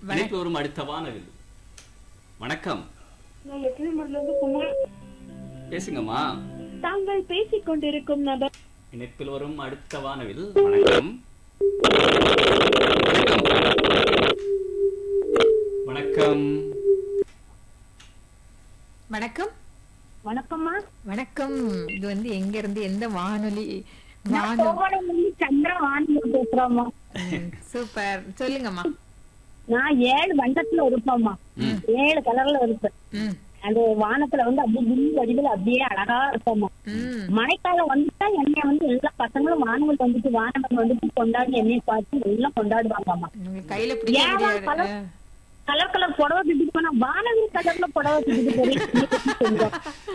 இணைப்பு வரும் அடுத்த வானவில் வணக்கம் நான் லட்சுமிபுரத்துல இருந்து குமார் பேசுங்கம்மா தாங்கள் பேசிக் கொண்டிருக்கும் நபர் இணைப்பில் வரும் அடுத்த வானவில் வணக்கம் வணக்கம் வணக்கம் வணக்கம்மா வணக்கம் இது வந்து எங்க இருந்து எந்த வானொலி நான் வானொலி கோவளம் வந்து சந்திரவாணி பேசுறோம்மா ம், சூப்பர் சொல்லுங்கம்மா நான் ஏழு வண்டத்துல இருப்பேம்மா ஏழு கலர்ல இருப்பேன் ம் அந்த வானத்துல வந்து அப்படியே மின் வடிவில் அப்படியே அழகா இருப்போம்மா ம் மழைக்காலம் வந்துட்டா என்னைய வந்து எல்லா பசங்களும் வானவில் வந்துட்டு வானவன் வந்துட்டு கொண்டாடி என்னைய பார்த்து எல்லாம் கொண்டாடுவாங்கம்மா உங்களுக்கு கையில பிடிக்க ஏன் முடியாது பல- ஆ. கலர் கலர் புடவை கட்டிட்டு போனா வானவில் கலர்ல புடவை கட்டிட்டு போறீங்க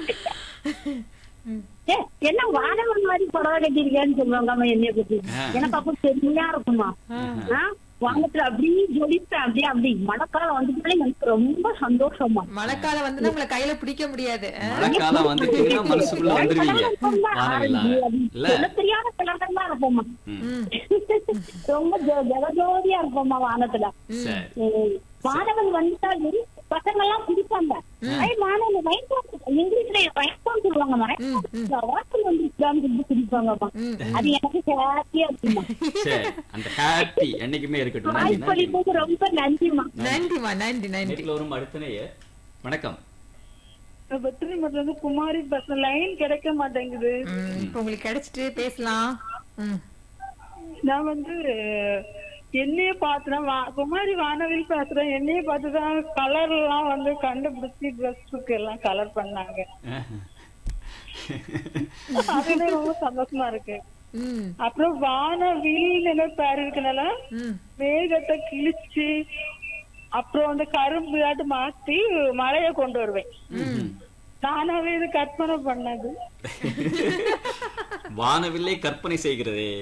ஏ, என்ன வானவன் மாதிரி புடவை கட்டிருக்கேன்னு சொல்லுவாங்க அம்மா என்னைய பத்தி ஆ. எனக்கு அப்போ பெருமையா இருக்குமா ஆ, வானத்துல அப்படியே ஜொலிப்பேன் அப்படியே அப்படி மழைக்காலம் வந்துட்டாலே எனக்கு ரொம்ப சந்தோஷமா மழைக்காலம் வந்து உங்களை கையில பிடிக்க முடியாது ஆ. மழைக்காலம் வந்துட்டீங்கன்னா மனசுக்குள்ள வந்துருவீங்க ரொம்ப வானவில்லா ஆரஞ்சு, அப்படி இல்ல சொல்ல தெரியாத கலர்லாம் இருப்போம்மா ம் ரொம்ப ஜோ- ஜெகஜோதியா இருப்போம்மா வானத்துல சரி உம், வானவன் வந்துட்டாலும் பசங்க எல்லாம் குடிப்பாங்க ஐ மாணவன் வயசாக இங்கிலீஷ்ல வயசாக சொல்லுவாங்க வாசல் வந்துருக்கான்னு சொல்லி குடிப்பாங்கம்மா ம் அது எனக்கு ஹாப்பியா இருக்குமா சரி அந்த ஹாப்பி என்னைக்குமே இருக்கட்டும் நன்றி நன்றி வாய்ப்பளிப்பது ரொம்ப நன்றிமா நன்றிமா நன்றி நன்றி இணைப்பில் வரும் அடுத்த நேயர் வணக்கம் பத்திரி மட்டும் வந்து குமாரி பஸ் லைன் கிடைக்க மாட்டேங்குது ம், இப்ப உங்களுக்கு கிடைச்சிட்டு பேசலாம் ம் நான் வந்து என்னைய பார்த்துதான் வா- குமாரி வானவில் பேசுறேன் என்னைய பார்த்துதான் கலர் எல்லாம் வந்து கண்டுபிடிச்சி ட்ரெஸ்ஸுக்கு எல்லாம் கலர் பண்ணாங்க அதுவே ரொம்ப சந்தோஷமா இருக்கு ம் அப்புறம் வானவில் பேர் இருக்கனால ம் மேகத்தை கிழிச்சு அப்புறம் வந்து கரும்பு ஆட்டு மாத்தி மழைய கொண்டு வருவேன் ம்ஹும். நானாவே இது கற்பனை பண்ணது வானவில்லை கற்பனை செய்கிறதே